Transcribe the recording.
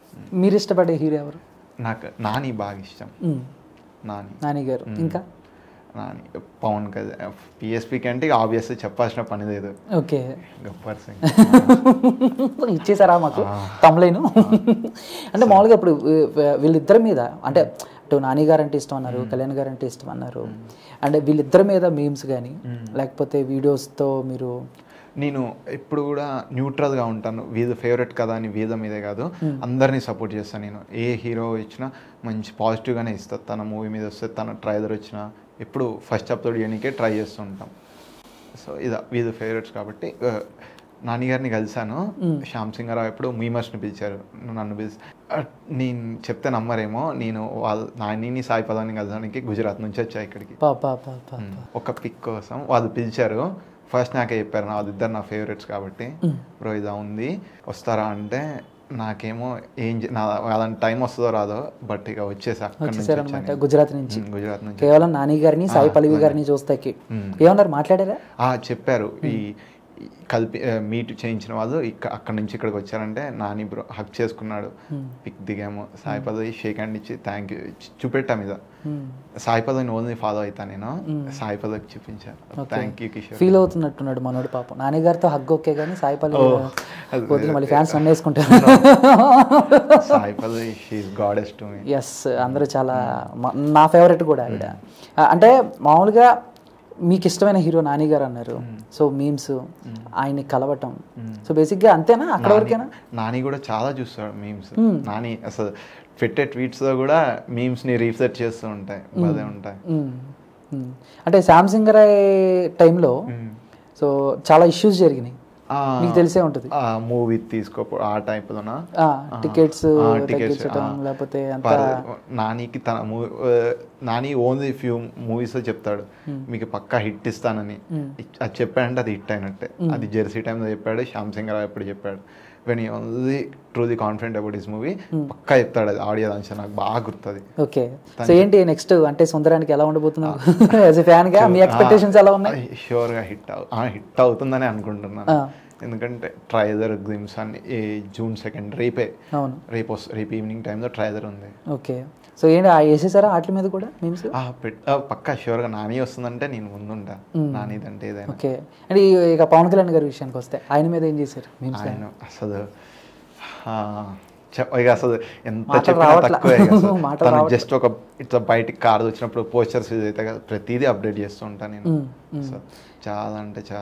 మీరు ఇష్టపడే హీరో ఎవరు నాకు నాని బాగా ఇష్టం మ్మ్. నాని నాని గారు ఇంకా నాని పవన్ కళ్యాణ్ పిఎస్పీకి అంటే ఆబ్వియస్ చెప్పాల్సిన పని లేదు ఓకే గబ్బర్ సింగ్ ఇచ్చేసారా మాకు తమలేను అంటే మామూలుగా ఇప్పుడు వీ- వీ- వీళ్ళిద్దరి మీద అంటే ఇటు నాని గారు అంటే ఇష్టం అన్నారు కళ్యాణ్ గారు అంటే ఇష్టం అన్నారు అంటే వీళ్ళిద్దరి మీద మీమ్స్ కానీ లేకపోతే వీడియోస్తో మీరు నేను ఎప్పుడు కూడా న్యూట్రల్గా ఉంటాను వీధ ఫేవరెట్ కదా అని వీధ మీదే కాదు అందరినీ సపోర్ట్ చేస్తాను నేను ఏ హీరో ఇచ్చినా మంచి పాజిటివ్గానే ఇస్తాను తన మూవీ మీద వస్తే తన ట్రైలర్ వచ్చినా ఎప్పుడు ఫస్ట్ అప్లోడ్ చేయడానికే ట్రై చేస్తూ ఉంటాం సో ఇది వీధ ఫేవరెట్స్ కాబట్టి ఆ, నాని గారిని కలిశాను శ్యామ్ సింగ్ రావు ఎప్పుడు మీమర్స్ని పిలిచారు నన్ను పిలిచి ఆ, నేను చెప్తే నమ్మరేమో నేను వాళ్ళ నానిని సాయి పదాన్ని కలడానికి గుజరాత్ నుంచి వచ్చా ఇక్కడికి పా పా పా పా ఒక పిక్ కోసం వాళ్ళు పిలిచారు ఫస్ట్ నాకే చెప్పారు నా వాళ్ళిద్దరు నా ఫేవరెట్స్ కాబట్టి బ్రో ఇదా ఉంది వస్తారా అంటే నాకేమో ఏం చే- నా అలాంటి టైం వస్తుందో రాదో బట్ ఇక వచ్చేసి అక్కడ నుంచి వచ్చేసారనమాట వచ్చాను. గుజరాత్ నుంచి ఉమ్, గుజరాత్ నుంచి కేవలం నాని గారిని సాయి పల్లవి గారిని చూస్తాకి ఏమన్నారు మాట్లాడారా ఆ, చెప్పారు ఈ ఈ కలిపి మీట్ చేయించిన వాళ్ళు ఇక్కడ అక్కడ నుంచి ఇక్కడికి వచ్చారంటే నాని బ్రో హక్ చేసుకున్నాడు పిక్ దిగాము సాయి పదవి షేక్ హ్యాండ్ ఇచ్చి థ్యాంక్ యూ చూపెట్టా మీద సాయి పదవిని ఓన్లీ ఫాలో అవుతా నేను సాయి పదవికి చూపించాను థ్యాంక్ యూ కిషోర్ ఫీల్ అవుతున్నట్టున్నాడు మనోడు పాపం నాని గారితో హగ్ ఓకే కానీ సాయి పల్లవి అది పోతే మళ్ళీ ఫ్యాన్స్ నన్ను వేసుకుంటారు Sai Pallavi she goddess to me yes అందరూ చాలా మ- నా ఫేవరెట్ కూడా ఆవిడ ఆ, అంటే మామూలుగా మీకు ఇష్టమైన హీరో నాని గారు అన్నారు సో మీమ్స్ ఆయన్ని కలవటం సో బేసిక్గా అంతేనా అక్కడ వరకేనా నాని కూడా చాలా చూస్తాడు మీమ్స్ నాని అసలు పెట్టే tweets లో కూడా memes ని రీసెర్చ్ చేస్తూ ఉంటాయి బాగా ఉంటాయి మ్మ్. మ్మ్. అంటే శాంసంగ్ రాయ్ టైంలో సో చాలా ఇష్యూస్ జరిగినాయి ఆ, మీకు తెలిసే ఉంటుంది ఆ మూవీ తీసుకో ఆ టైప్లోనా టికెట్స్ ఆ, tickets, తగ్గించడం ఆ. లేకపోతే అంత పర్- నానికి తన movie Nani only few movies చెప్తాడు మీకు పక్కా హిట్ ఇస్తానని ఇచ్- అది చెప్పాడంటే అది హిట్ అయినట్టే అది జెర్సీ టైంలో చెప్పాడు శ్యామ్ సింగ్ రావు ఎప్పుడు చెప్పాడు when only truly confident about his movie పక్కా చెప్తాడు అది ఆడియో దాని నాకు బాగా గుర్తుంది ఓకే సో ఏంటి నెక్స్ట్ అంటే సుందరానికి ఎలా ఉండబోతున్నావు యాజ్ ఎ ఫ్యాన్ గా మీ ఎక్స్పెక్టేషన్స్ ఎలా ఉన్నాయి షూర్గా హిట్ అవు హిట్ అవుతుందని అనుకుంటున్నాను ఆ. ఎందుకంటే ట్రైజర్ గ్లిమ్స్ అని ఈ జూన్ సెకండ్ రేపే అవును రేపు వస్- రేపు ఈవినింగ్ టైంలో ట్రైజర్ ఉంది ఓకే సో ఏంటి ఆ వేసేసారా వాటి మీద కూడా మీమ్స్ ఆ, పెట్- ఆ, పక్కా షూర్గా నాని వస్తుందంటే నేను ముందుంటా నానిదంటే ఏదైనా ఓకే అంటే ఈ- ఇక పవన్ కళ్యాణ్ గారి విషయానికి వస్తే ఆయన మీద ఏం చేశారు మీమ్స్ ఆయన అసలు ఆ, చెప్- ఇక అసలు ఎంత మాటలు చెప్పినా రావట్లా. తక్కువే ఇక అసలు. మాటలు తను రావట్లా. జస్ట్ ఒక ఇట్లా బయటికి కార్ వచ్చినప్పుడు పోస్టర్స్ అయితే కదా ప్రతిదీ అప్డేట్ చేస్తూ ఉంటాను నేను మ్మ్. సో చాలా అంటే చాలా